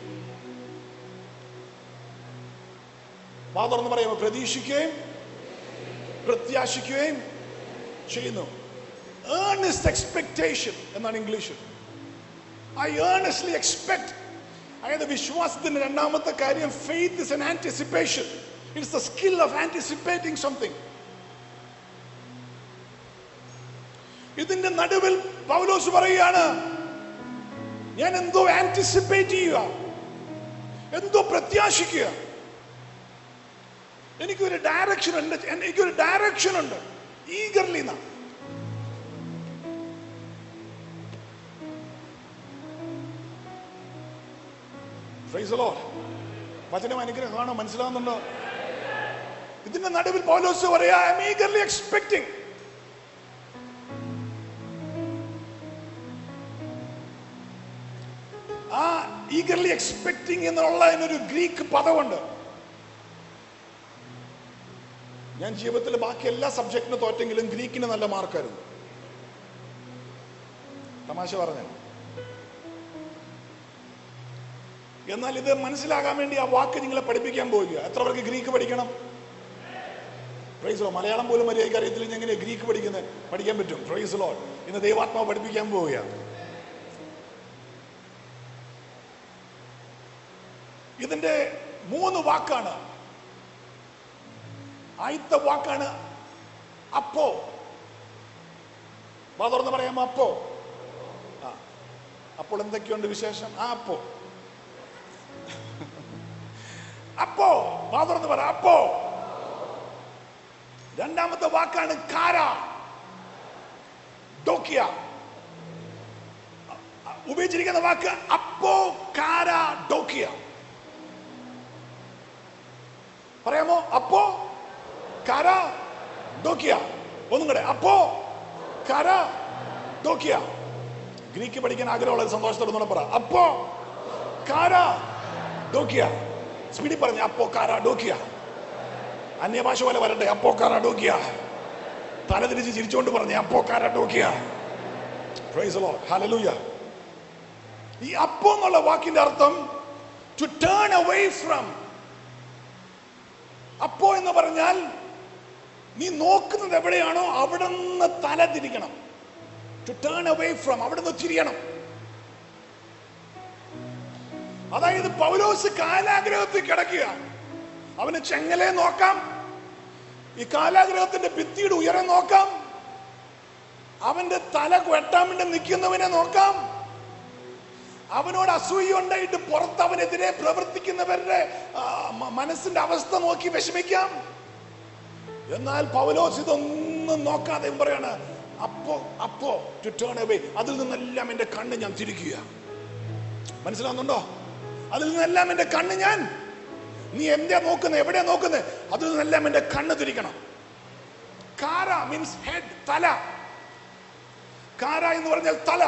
വാ തുറന്ന് പറയാമോ പ്രതീക്ഷിക്കുകയും പ്രത്യാശിക്കുകയും ചെയ്യുന്നു ഏർണസ്റ്റ് എക്സ്പെക്ടേഷൻ എന്നാണ് ഇംഗ്ലീഷിൽ ഐ ഏർണസ്റ്റ്ലി എക്സ്പെക്ട് അതായത് വിശ്വാസത്തിന്റെ രണ്ടാമത്തെ കാര്യം faith is an anticipation it's the skill of anticipating something ഇതിന്റെ നടുവിൽ പൗലോസ് പറയുകയാണ് ഞാൻ എന്തോ ആന്റിസിപ്പേറ്റ് ചെയ്യുക എന്തോ പ്രത്യാശിക്കുക എനിക്കൊരു ഡയറക്ഷൻ ഉണ്ട് എനിക്കൊരു ഡയറക്ഷൻ ഉണ്ട് ഈഗർലി എന്നാ Praise the Lord. വചനം അനുഗ്രഹമാണോ മനസ്സിലാവുന്നുണ്ടോ ഇതിന്റെ നടുവിൽ പൗലോസ് പറയാ ഐ എം ഈഗർലി എക്സ്പെക്ടിങ് ആ ഈഗർലി എക്സ്പെക്ടിങ് എന്നുള്ളതിനൊരു ഗ്രീക്ക് പദമുണ്ട് ഞാൻ ജീവിതത്തിൽ ബാക്കി എല്ലാ സബ്ജക്റ്റിനും തോറ്റെങ്കിലും ഗ്രീക്കിന് നല്ല മാർക്കായിരുന്നു തമാശ പറഞ്ഞ എന്നാൽ ഇത് മനസ്സിലാകാൻ വേണ്ടി ആ വാക്ക് നിങ്ങളെ പഠിപ്പിക്കാൻ പോവുക എത്ര പേർക്ക് ഗ്രീക്ക് പഠിക്കണം പ്രൈസ് ലോ മലയാളം പോലും മര്യാദയ്ക്ക് അറിയത്തില്ല എങ്ങനെ ഗ്രീക്ക് പഠിക്കുന്നത് പഠിക്കാൻ പറ്റും പ്രൈസ് ലോ ഇന്ന് ദൈവാത്മാവ് പഠിപ്പിക്കാൻ പോവുകയാണ് ഇതിന്റെ മൂന്ന് വാക്കാണ് ആദ്യത്തെ വാക്കാണ് അപ്പോ വാ തുറന്ന് പറയാമോ അപ്പോ ആ അപ്പോൾ എന്തൊക്കെയുണ്ട് വിശേഷം ആ അപ്പോ അപ്പോ വാ തുറന്ന് പറ അപ്പോ രണ്ടാമത്തെ വാക്കാണ് കാര ഡോക്കിയ ഉപയോഗിച്ചിരിക്കുന്ന വാക്ക് അപ്പോ കാര ഡോക്കിയ പറയാമോ അപ്പോ കര ഡോക്കിയ ഒന്നും കൂടെ അപ്പോ കര ഡോക്കിയ ഗ്രീക്ക് പഠിക്കാൻ ആഗ്രഹമുള്ള സന്തോഷത്തോടെ ഒന്നുകൂടെ പറ അപ്പോ കാര ഡോക്കിയ സ്പീഡിൽ പറഞ്ഞ അപ്പോ കാര ഡോക്കിയ അന്യഭാഷ പോലെ വരട്ടെ അപ്പോ കാര ഡോക്കിയ തല തിരിച്ച് ചിരിച്ചുകൊണ്ട് പറഞ്ഞ അപ്പോ കാര ഡോക്കിയ പ്രൈസ് ലോ ഹല്ലേലൂയ ഈ അപ്പോ എന്നുള്ള വാക്കിന്റെ അർത്ഥം ടു ടേൺ അവേ ഫ്രം അപ്പോ എന്ന് പറഞ്ഞാൽ നീ നോക്കുന്നത് എവിടെയാണോ അവിടെ നിന്ന് തല തിരിക്കണം ടു ടേൺ അവേ ഫ്രം അവിടെ നിന്ന് തിരിയണം അതായത് പൗലോസ് കാലാഗ്രഹത്തിൽ കിടക്കുക അവന് ചെങ്ങലെ നോക്കാം ഈ കാലാഗ്രഹത്തിന്റെ ഭിത്തിയുടെ ഉയരം നോക്കാം അവന്റെ തല വെട്ടാൻ വേണ്ടി നിൽക്കുന്നവനെ നോക്കാം അവനോട് അസൂയ ഉണ്ടായിട്ട് പുറത്ത് അവനെതിരെ പ്രവർത്തിക്കുന്നവരുടെ ആ, മ- മനസ്സിന്റെ അവസ്ഥ നോക്കി വിഷമിക്കാം എന്നാൽ പൗലോസ് ഇതൊന്നും നോക്കാതെ പറയാണ് അപ്പോ അപ്പോ ടു ടേൺ അവേ അതിൽ നിന്നെല്ലാം എൻ്റെ കണ്ണ് ഞാൻ തിരിക്കുക മനസ്സിലാവുന്നുണ്ടോ അതിൽ നിന്നെല്ലാം എൻ്റെ കണ്ണ് ഞാൻ നീ എന്തിയാ നോക്കുന്നത് എവിടെയാ നോക്കുന്നത് അതിൽ നിന്നെല്ലാം എൻ്റെ കണ്ണ് തിരിക്കണം കാര മീൻസ് ഹെഡ് തല കാര എന്ന് പറഞ്ഞാൽ തല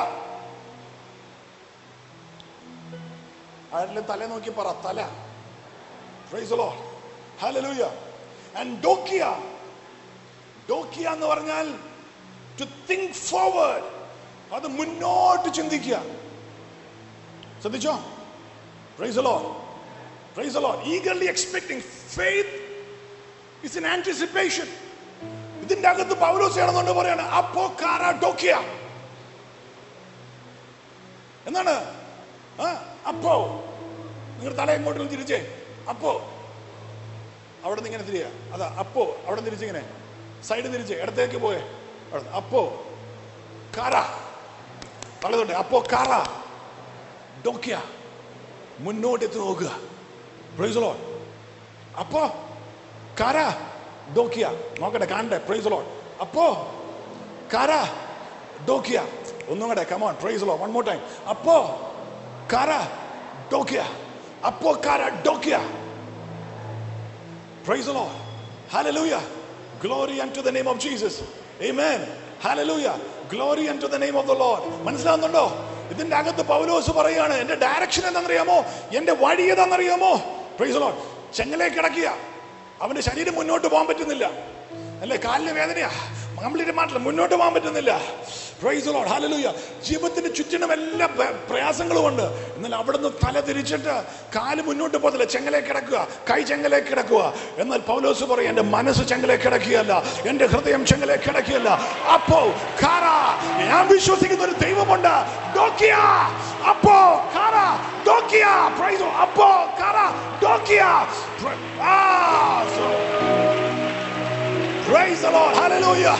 ആരെങ്കിലും തല നോക്കി പറ തല Praise the Lord. Hallelujah. And dokia. Dokia എന്ന് പറഞ്ഞാൽ to think forward. അത് മുന്നോട്ട് ചിന്തിക്കുക ശ്രദ്ധിച്ചോ Praise the Lord. Praise the Lord. Eagerly expecting faith is in anticipation. ഇതിന്റെ അകത്ത് പൗലോസ് കിടന്നുകൊണ്ട് പറയാണ് അപ്പോ കാര ഡോക്കിയ എന്താണ് ആ, അപ്പോ നിങ്ങൾ തല എങ്ങോട്ടും തിരിച്ചേ അപ്പോ അവിടെ നിന്ന് ഇങ്ങനെ തിരിയ അതാ അപ്പോ അവിടെ നിന്ന് തിരിച്ചിങ്ങനെ സൈഡ് തിരിച്ച് ഇടത്തേക്ക് പോയേ അവിടെ നിന്ന്. അപ്പോ കാറ തലതൊട്ടെ അപ്പോ കാറ ഡോക്കിയ മുന്നോട്ട് എത്തി നോക്കുക പ്രൈസ് ലോഡ് അപ്പോ കാര ഡോക്കിയ നോക്കട്ടെ കാണട്ടെ പ്രൈസ് ലോഡ് അപ്പോ കാര ഡോക്കിയ ഒന്നും കൂടെ come on praise Lord one more time അപ്പോ കാര ഡോക്കിയ അപ്പോ കാര ഡോക്കിയ praise Lord hallelujah glory unto the name of Jesus amen hallelujah glory unto the name of the lord മനസ്സിലാവുന്നുണ്ടോ ഇതിന്റെ അകത്ത് പൗലോസ് പറയാണ് എന്റെ ഡയറക്ഷൻ എന്താണെന്നറിയാമോ എന്റെ വഴി ഏതാണെന്നറിയാമോ പ്രൈസ് ലോഡ് ചെങ്ങലേ കിടക്കുക അവന്റെ ശരീരം മുന്നോട്ട് പോകാൻ പറ്റുന്നില്ല അല്ലേ കാലിന് വേദനയാ കംപ്ലീറ്റ് മാറ്റില്ല മുന്നോട്ട് പോകാൻ പറ്റുന്നില്ല പ്രൈസ് ലോഡ് ഹല്ലേലൂയ ജീവിതത്തിന്റെ ചുറ്റിനും എല്ലാ പ്ര- പ്രയാസങ്ങളും ഉണ്ട് എന്നാൽ അവിടുന്ന് തല തിരിച്ചിട്ട് കാല് മുന്നോട്ട് പോകത്തില്ല ചെങ്ങലേ കിടക്കുക കൈ ചെങ്ങലേ കിടക്കുക എന്നാൽ പൗലോസ് പറയും എന്റെ മനസ്സ് ചെങ്ങലേ കിടക്കുകയല്ല എന്റെ ഹൃദയം ചെങ്ങലേ കിടക്കുകയല്ല അപ്പോ കാറ ഞാൻ വിശ്വസിക്കുന്ന ഒരു ദൈവമുണ്ട് ഡോക്കിയ അപ്പോ കാറ ഡോക്കിയ പ്രൈസ് അപ്പോ കാറ ഡോക്കിയ Pra- Ah, so Praise the Lord. Hallelujah.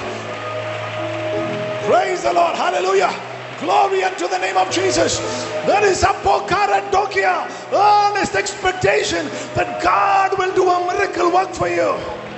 Praise the Lord. Hallelujah. Glory unto the name of Jesus. There is apokara dokia. Earnest expectation that God will do a miracle work for you.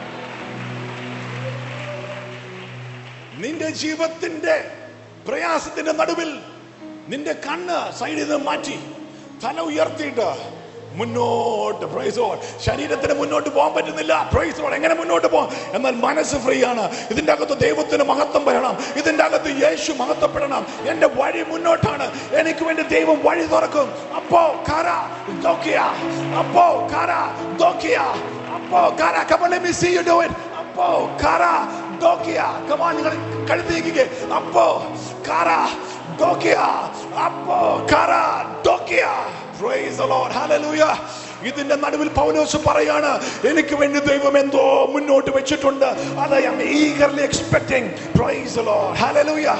നിന്റെ ജീവിതത്തിന്റെ പ്രയാസത്തിന്റെ നടുവിൽ നിന്റെ കണ്ണ് സൈഡിൽ നിന്ന് മാറ്റി തല ഉയർത്തിയിട്ട് മുന്നോട്ട് പ്രൈസ് ലോഡ് ശരീരത്തിന് മുന്നോട്ട് പോകാൻ പറ്റുന്നില്ല പ്രൈസ് ലോഡ് എങ്ങനെ മുന്നോട്ട് പോകാം എന്നാൽ മനസ്സ് ഫ്രീ ആണ് ഇതിന്റെ അകത്ത് ദൈവത്തിന് മഹത്വം വരണം ഇതിന്റെ അകത്ത് യേശു മഹത്വപ്പെടണം എന്റെ വഴി മുന്നോട്ടാണ് എനിക്ക് വേണ്ടി ദൈവം വഴി തുറക്കും അപ്പോ കര ദോക്കിയ അപ്പോ കര ദോക്കിയ അപ്പോ കര come on let me see you do it അപ്പോ കര ദോക്കിയ come on നിങ്ങൾ കഴുത്തിരിക്കുക അപ്പോ കര ദോക്കിയ അപ്പോ കര ദോക്കിയ Praise the Lord. Hallelujah. ഇതിന്റെ നടുവിൽ പൗലോസ് പറയാണ് എനിക്ക് വേണ്ടി ദൈവം എന്തോ മുന്നോട്ട് വെച്ചിട്ടുണ്ട് അത് I am eagerly expecting praise the Lord. Hallelujah.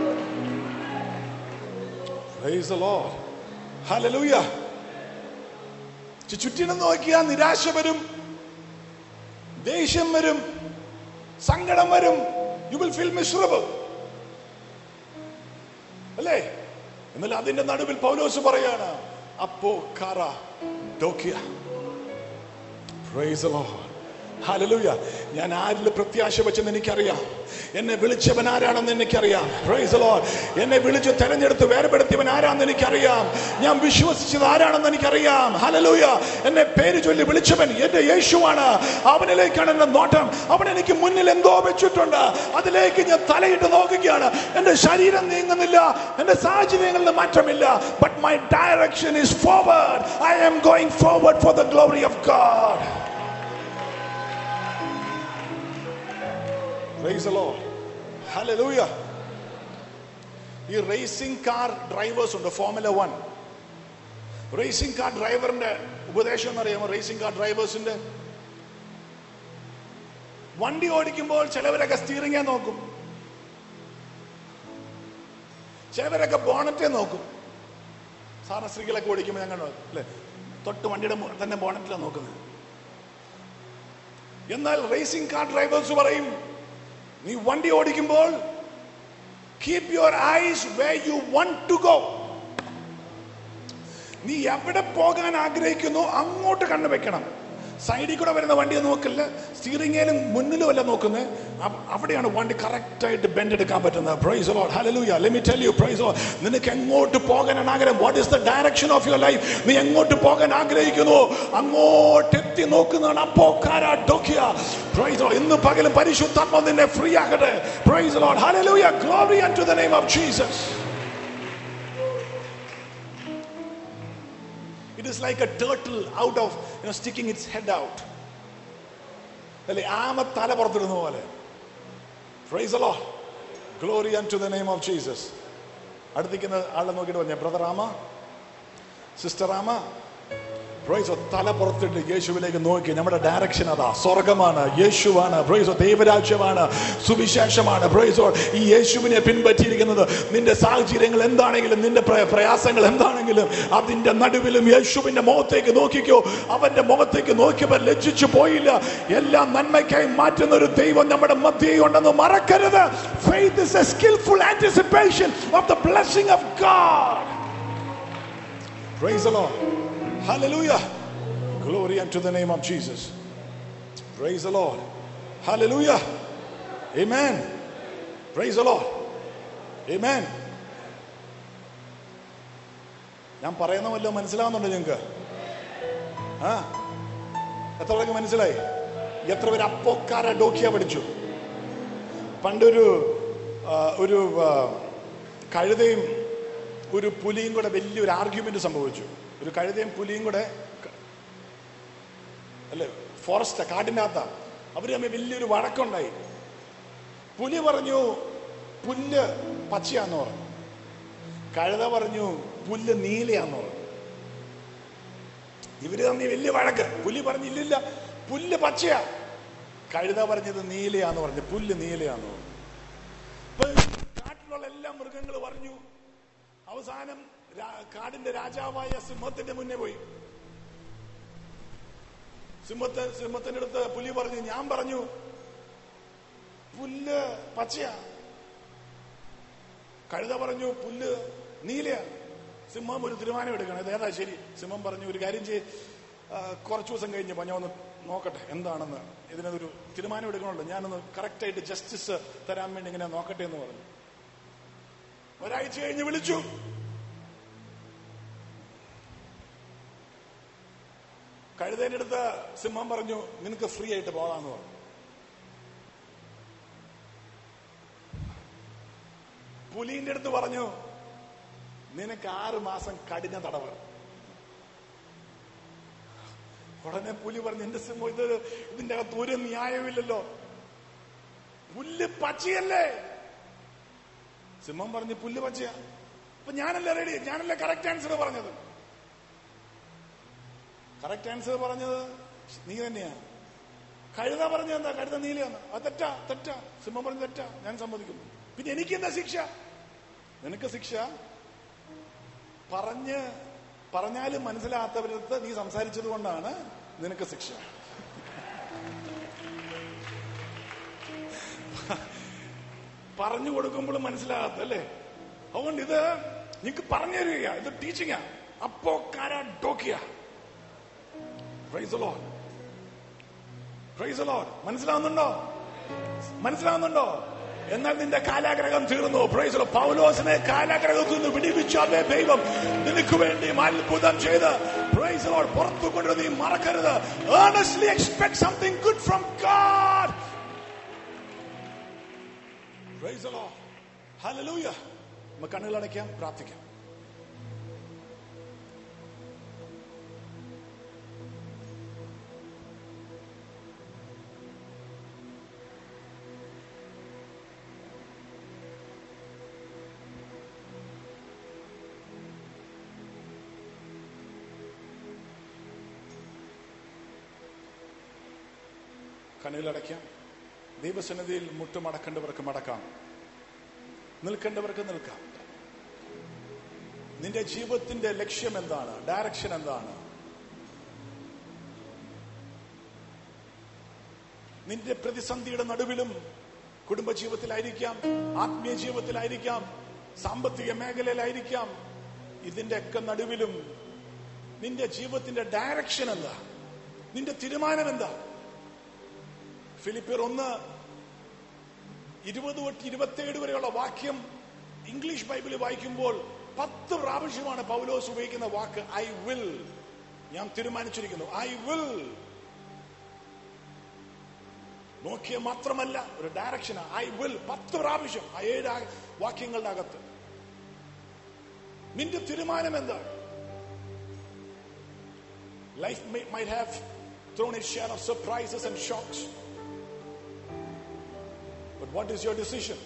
Praise the Lord. Hallelujah. ചു- ചുറ്റിനും നോക്കിയാൽ നിരാശ വരും ദേഷ്യം വരും സങ്കടം വരും യു വിൽ ഫീൽ മിസറബിൾ അല്ലേ എന്നാൽ അതിന്റെ നടുവിൽ പൗലോസ് പറയാണ് അപ്പോ കാറ ഡോക്കിയ Praise the Lord. Hallelujah. ഞാൻ ആരിൽ പ്രത്യാശ വെച്ചെന്ന് എനിക്കറിയാം എന്നെ വിളിച്ചവൻ ആരാണെന്ന് എനിക്കറിയാം Praise the Lord. എന്നെ വിളിച്ച് തെരഞ്ഞെടുത്ത് വേർപെടുത്തിയവൻ ആരാണെന്ന് എനിക്കറിയാം ഞാൻ വിശ്വസിച്ചത് ആരാണെന്ന് എനിക്കറിയാം ഹലലൂയ എന്നെ പേര് ചൊല്ലി വിളിച്ചവൻ എന്റെ യേശുവാണ് അവനിലേക്കാണ് എന്റെ നോട്ടം അവൻ എനിക്ക് മുന്നിൽ എന്തോ വെച്ചിട്ടുണ്ട് അതിലേക്ക് ഞാൻ തലയിട്ട് നോക്കുകയാണ് എന്റെ ശരീരം നീങ്ങുന്നില്ല എന്റെ സാഹചര്യങ്ങളിൽ മാറ്റമില്ല but my direction is forward I am going forward for the glory of God Praise the Lord. Hallelujah. ഈ റേസിംഗ് കാർ ഡ്രൈവേഴ്സ് ഉണ്ട് ഫോർമുല വൺ റേസിംഗ് കാർ ഡ്രൈവറിന്റെ ഉപദേശം എന്നറിയാമോ റേസിംഗ് കാർ ഡ്രൈവേഴ്സിന്റെ വണ്ടി ഓടിക്കുമ്പോൾ ചിലവരൊക്കെ സ്റ്റിയറിംഗെ നോക്കും ചിലവരൊക്കെ ബോണറ്റെ നോക്കും സാധാരണ സ്ത്രീകളൊക്കെ ഓടിക്കുമ്പോൾ ഞാൻ കണ്ടു അല്ലേ തൊട്ട് വണ്ടിയുടെ മു- തന്നെ ബോണറ്റിലാണ് നോക്കുന്നത് എന്നാൽ റേസിംഗ് കാർ ഡ്രൈവേഴ്സ് പറയും നീ വണ്ടി ഓടിക്കുമ്പോൾ keep your eyes way you want to go നീ എവിടെ പോകാൻ ആഗ്രഹിക്കുന്നു അങ്ങോട്ട് കണ്ണു വെക്കണം സൈഡിൽ കൂടെ വരുന്ന വണ്ടിയെ നോക്കില്ല സ്റ്റീറിംഗിലും മുന്നിലും അല്ല നോക്കുന്നത് അവിടെയാണ് വണ്ടി കറക്റ്റ് ആയിട്ട് ബെൻഡ് എടുക്കാൻ പറ്റുന്നത് praise load hallelujah let me tell you praise lord നിനക്ക് എങ്ങോട്ട് പോകാനാണ് ആഗ്രഹം what is the direction of your life നീ എങ്ങോട്ട് പോകാൻ ആഗ്രഹിക്കുന്നു അങ്ങോട്ട് എത്തി നോക്കുന്നതാണ് അപ്പോ കാരാ ഡോക്കിയ പ്രൈസ് ലോഡ് ഇന്ന് പകലും പരിശുദ്ധാത്മ നിന്നെ ഫ്രീ ആകട്ടെ praise load hallelujah glory unto the name of Jesus It is like a turtle out of, you know, sticking its head out. അല്ലേ ആമ തല പുറത്തിടുന്ന പോലെ praise lord glory unto the name of Jesus അടുത്തിരിക്കുന്ന ആളെ നോക്കിയിട്ട് പറഞ്ഞ brother ആമ സിസ്റ്റർ ആമ പ്രൈസോ തല പുറത്തിട്ട് യേശുവിലേക്ക് നോക്കി നമ്മുടെ ഡയറക്ഷൻ അതാ സ്വർഗമാണ് യേശുവാണ് പ്രൈസോ ദൈവരാജ്യമാണ് സുവിശേഷമാണ് പ്രൈസോ ഈ യേശുവിനെ പിൻപറ്റിയിരിക്കുന്നത് നിന്റെ സാഹചര്യങ്ങൾ എന്താണെങ്കിലും നിന്റെ പ്ര- പ്രയാസങ്ങൾ എന്താണെങ്കിലും അതിന്റെ നടുവിലും യേശുവിന്റെ മുഖത്തേക്ക് നോക്കിക്കോ അവന്റെ മുഖത്തേക്ക് നോക്കിയവർ ലജ്ജിച്ചു പോയില്ല എല്ലാം നന്മയ്ക്കായി മാറ്റുന്ന ഒരു ദൈവം നമ്മുടെ മധ്യേ ഉണ്ടെന്ന് മറക്കരുത് faith is a skillful anticipation of the blessing of God praise the Lord hallelujah glory unto the name of Jesus praise the Lord hallelujah amen praise the Lord amen ഞാൻ പറയുന്ന വല്ലതും മനസ്സിലാവുന്നുണ്ടോ നിങ്ങൾക്ക് ആ എത്ര പേർക്ക് മനസ്സിലായി എത്ര പേര് അപ്പോക്കാര ഡോക്കിയ പഠിച്ചു പണ്ടൊരു ആ, ഒരു ആ, കഴുതയും ഒരു പുലിയും കൂടെ വലിയൊരു ആർഗ്യുമെന്റ് സംഭവിച്ചു ഒരു കഴുതയും പുലിയും കൂടെ ക- അല്ലേ ഫോറസ്റ്റ് കാടിൻ്റെ അകത്താ അവര് തമ്മിൽ വലിയൊരു വഴക്കുണ്ടായി പുലി പറഞ്ഞു പുല്ല് പച്ചയാന്ന് പറഞ്ഞു കഴുത പറഞ്ഞു പുല്ല് നീലയാന്ന് പറഞ്ഞു ഇവര് തമ്മിൽ വലിയ വഴക്ക് പുലി പറഞ്ഞു ഇല്ലില്ല പുല്ല് പച്ചയാ കഴുത പറഞ്ഞത് നീലയാന്ന് പറഞ്ഞു പുല്ല് നീലയാന്ന് പറഞ്ഞു ഇപ്പൊ കാട്ടിലുള്ള എല്ലാ മൃഗങ്ങൾ പറഞ്ഞു അവസാനം രാ- കാടിന്റെ രാജാവായ സിംഹത്തിന്റെ മുന്നേ പോയി സിംഹത്തെ സിംഹത്തിന്റെ അടുത്ത് പുലി പറഞ്ഞു ഞാൻ പറഞ്ഞു പുല്ല് പച്ചയാ കഴുത പറഞ്ഞു പുല്ല് നീലയാ സിംഹം ഒരു തീരുമാനം എടുക്കണം ഇത് ഏതാ ശരി സിംഹം പറഞ്ഞു ഒരു കാര്യം ചെയ്യ് ആ, കുറച്ച് ദിവസം കഴിഞ്ഞ് ഞാൻ ഒന്ന് നോക്കട്ടെ എന്താണെന്ന് ഇതിനൊരു തീരുമാനം എടുക്കണമല്ലോ ഞാനൊന്ന് കറക്റ്റായിട്ട് ജസ്റ്റിസ് തരാൻ വേണ്ടി ഇങ്ങനെ നോക്കട്ടെ എന്ന് പറഞ്ഞു ഒരാഴ്ച കഴിഞ്ഞ് വിളിച്ചു കഴുതേന്റെ അടുത്ത് സിംഹം പറഞ്ഞു നിനക്ക് ഫ്രീ ആയിട്ട് പോകാമെന്ന് പറഞ്ഞു പുലിന്റെ അടുത്ത് പറഞ്ഞു നിനക്ക് ആറ് മാസം കഠിന തടവ് ഉടനെ പുലി പറഞ്ഞു എന്റെ സിംഹം ഇത് ഇതിന്റെ അകത്ത് ഒരു ന്യായമില്ലല്ലോ പുല്ല് പച്ചയല്ലേ സിംഹം പറഞ്ഞു പുല്ല് പച്ചയാ അപ്പൊ ഞാനല്ലേ റെഡി ഞാനല്ലേ കറക്റ്റ് ആൻസർ പറഞ്ഞത് കറക്റ്റ് ആൻസർ പറഞ്ഞത് നീ തന്നെയാ കഴുത പറഞ്ഞത് എന്താ കഴുത നീലയാണ് അത് തെറ്റാ തെറ്റാ സിംഹം പറഞ്ഞു തെറ്റാ ഞാൻ സമ്മതിക്കുന്നു പിന്നെ എനിക്ക് എന്താ ശിക്ഷ നിനക്ക് ശിക്ഷ പറഞ്ഞ് പറഞ്ഞാലും മനസ്സിലാകാത്തവരടുത്ത് നീ സംസാരിച്ചത് കൊണ്ടാണ് നിനക്ക് ശിക്ഷ പറഞ്ഞു കൊടുക്കുമ്പോഴും മനസ്സിലാകാത്ത അല്ലേ അതുകൊണ്ട് ഇത് നിനക്ക് പറഞ്ഞു തരിക ഇത് ടീച്ചിങ്ങാ അപ്പോ കാരാ ഡോക്കിയ പ്രൈസ് ലോഡ് പ്രൈസ് ലോഡ് മനസ്സിലാവുന്നുണ്ടോ മനസ്സിലാവുന്നുണ്ടോ എന്നാൽ നിന്റെ കാലാഗ്രഹം തീർന്നു പ്രൈസ് ലോഡ് പൗലോസിനെ കാലാഗ്രഹത്തിൽ നിന്ന് വിടിവിച്ചു അതേ ദൈവം നിനക്ക് വേണ്ടി അത്ഭുതം ചെയ്ത് പ്രൈസ് ലോഡ് പുറത്തു കൊണ്ട് നീ മറക്കരുത് earnestly expect something good from God praise load hallelujah നമുക്ക് കണ്ണുകൾ അടയ്ക്കാം പ്രാർത്ഥിക്കാം കണ്ണുകളടയ്ക്കാം ദൈവസന്നിധിയിൽ മുട്ടുമടക്കേണ്ടവർക്ക് മടക്കാം നിൽക്കേണ്ടവർക്ക് നിൽക്കാം നിന്റെ ജീവിതത്തിന്റെ ലക്ഷ്യം എന്താണ് ഡയറക്ഷൻ എന്താണ് നിന്റെ പ്രതിസന്ധിയുടെ നടുവിലും കുടുംബജീവിതത്തിലായിരിക്കാം ആത്മീയ ജീവിതത്തിലായിരിക്കാം സാമ്പത്തിക മേഖലയിലായിരിക്കാം ഇതിന്റെ ഒക്കെ നടുവിലും നിന്റെ ജീവിതത്തിന്റെ ഡയറക്ഷൻ എന്താ നിന്റെ തീരുമാനം എന്താ ഫിലിപ്പിയർ ഒന്ന് ഇരുപത് തൊട്ട് ഇരുപത്തിയേഴ് വരെയുള്ള വാക്യം ഇംഗ്ലീഷ് ബൈബിളിൽ വായിക്കുമ്പോൾ പത്ത് പ്രാവശ്യമാണ് പൗലോസ് ഉപയോഗിക്കുന്ന വാക്ക് ഐ വിൽ ഞാൻ തീരുമാനിച്ചിരിക്കുന്നു ഐ വിൽ നോക്കിയ മാത്രമല്ല ഒരു ഡയറക്ഷൻ ഐ വിൽ പത്ത് പ്രാവശ്യം ആ ഏഴ് ആ വാക്യങ്ങളുടെ അകത്ത് നിന്റെ തീരുമാനം എന്താണ് life might have thrown its share of surprises and shocks. But what is your decision?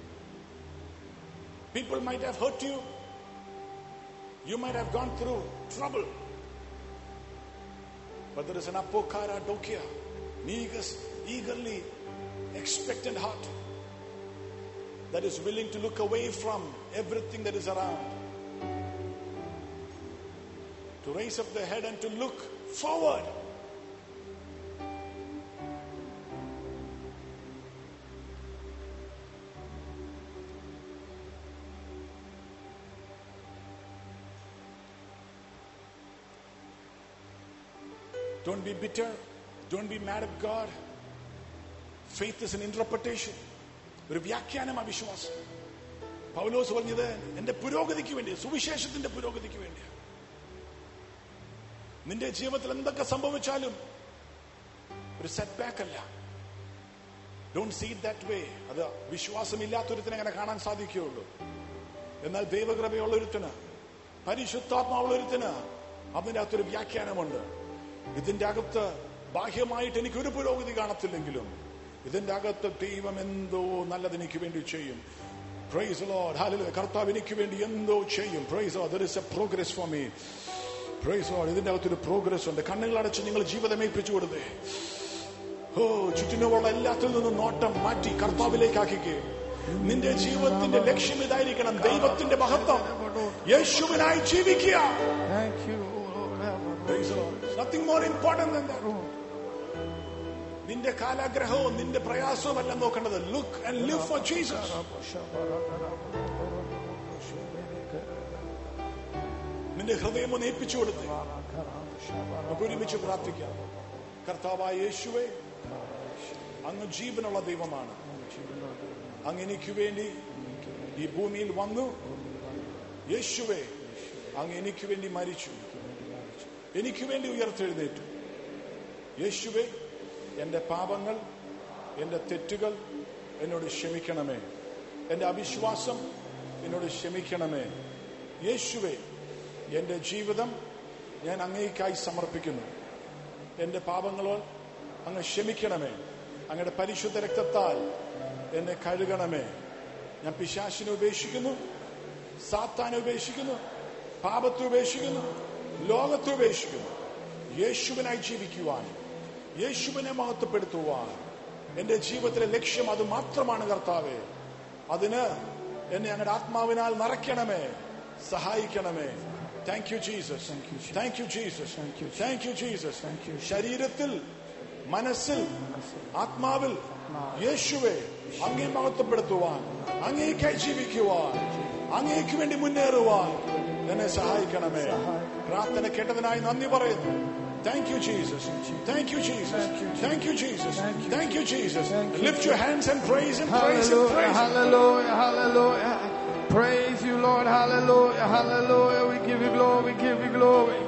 People might have hurt you. You might have gone through trouble. But there is an apokara dokia, an eager- eagerly expectant heart that is willing to look away from everything that is around. To raise up the head and to look forward. Don't be bitter. Don't be mad at God. Faith is an interpretation. ഒരു വ്യാഖ്യാനം അവിശ്വാസം പൗലോസ് പറഞ്ഞത് എന്റെ പുരോഗതിക്ക് വേണ്ടി സുവിശേഷത്തിന്റെ പുരോഗതിക്ക് വേണ്ടിയാണ് നിന്റെ ജീവിതത്തിൽ എന്തൊക്കെ സംഭവിച്ചാലും ഒരു സെറ്റ് ബാക്ക് അല്ല ഡോണ്ട് സീ ദാറ്റ് വേ അത് വിശ്വാസമില്ലാത്തൊരുത്തിന് അങ്ങനെ കാണാൻ സാധിക്കുകയുള്ളൂ എന്നാൽ ദൈവകൃപയുള്ള ഒരുത്തിന് പരിശുദ്ധാത്മാവുള്ള ഒരുത്തിന് അതിന്റെ അകത്തൊരു വ്യാഖ്യാനമുണ്ട് ഇതിന്റെ അകത്ത് ബാഹ്യമായിട്ട് എനിക്ക് ഒരു പുരോഗതി കാണത്തില്ലെങ്കിലും ഇതിന്റെ അകത്ത് ദൈവം എന്തോ നല്ലത് എനിക്ക് വേണ്ടി ചെയ്യും പ്രൈസ് ലോഡ് ഹാലലൂയ കർത്താവ് എനിക്ക് വേണ്ടി എന്തോ ചെയ്യും praise lord there is a progress for me praise lord ഇതിന്റെ അകത്തൊരു പ്രോഗ്രസ് ഉണ്ട് കണ്ണുകൾ അടച്ച് നിങ്ങൾ ജീവിതം ഏൽപ്പിച്ചു കൊടുത്തേ ഓ ചുറ്റിനുമുള്ള എല്ലാത്തിൽ നിന്നും നോട്ടം മാറ്റി കർത്താവിലേക്ക് ആക്കിക്കേ നിന്റെ ജീവിതത്തിന്റെ ലക്ഷ്യം ഇതായിരിക്കണം ദൈവത്തിന്റെ മഹത്വം യേശുവിനായി ജീവിക്കുക Thank you, Lord. Have a Praise the Lord. Nothing more important than that. നിന്റെ കാലാഗ്രഹവും നിന്റെ പ്രയാസവും അല്ല നോക്കേണ്ടത് look and live for Jesus നിന്റെ ഹൃദയം ഒന്ന് ഏൽപ്പിച്ചു കൊടുത്ത് നമുക്ക് ഒരുമിച്ച് പ്രാർത്ഥിക്കാം കർത്താവായ യേശുവെ അങ്ങ് ജീവനുള്ള ദൈവമാണ് അങ്ങ് എനിക്ക് വേണ്ടി ഈ ഭൂമിയിൽ വന്നു യേശുവെ അങ്ങ് എനിക്ക് വേണ്ടി മരിച്ചു എനിക്ക് വേണ്ടി ഉയർത്തെഴുന്നേറ്റു യേശുവെ എന്റെ പാപങ്ങൾ എന്റെ തെറ്റുകൾ എന്നോട് ക്ഷമിക്കണമേ എന്റെ അവിശ്വാസം എന്നോട് ക്ഷമിക്കണമേ യേശുവെ എന്റെ ജീവിതം ഞാൻ അങ്ങേക്കായി സമർപ്പിക്കുന്നു എന്റെ പാപങ്ങളോ അങ്ങ് ക്ഷമിക്കണമേ അങ്ങയുടെ പരിശുദ്ധ രക്തത്താൽ എന്നെ കഴുകണമേ ഞാൻ പിശാശിനെ ഉപേക്ഷിക്കുന്നു സാത്താനെ ഉപേക്ഷിക്കുന്നു പാപത്തെ ഉപേക്ഷിക്കുന്നു ലോകത്തെ ഉപേക്ഷിക്കുന്നു യേശുവിനായി ജീവിക്കുവാൻ യേശുവിനെ മഹത്വപ്പെടുത്തുവാൻ എന്റെ ജീവിതത്തിലെ ലക്ഷ്യം അത് മാത്രമാണ് കർത്താവേ അതിന് എന്നെ അങ്ങയുടെ ആത്മാവിനാൽ നിറയ്ക്കണമേ സഹായിക്കണമേ thank you Jesus thank you Jesus thank you Jesus ശരീരത്തിൽ മനസ്സിൽ ആത്മാവിൽ യേശുവെ അങ്ങേ മഹത്വപ്പെടുത്തുവാൻ അങ്ങേക്കായി ജീവിക്കുവാൻ അങ്ങേക്ക് വേണ്ടി മുന്നേറുവാൻ എന്നെ സഹായിക്കണമേ പ്രാർത്ഥന കേട്ടതിനായി നന്ദി പറയുന്നു thank you Jesus thank you Jesus thank you Jesus thank you Jesus lift your hands and praise and praise and Hallelujah, praise hallelujah, hallelujah. Praise you, Lord. Hallelujah, hallelujah. We give you glory, we give you glory.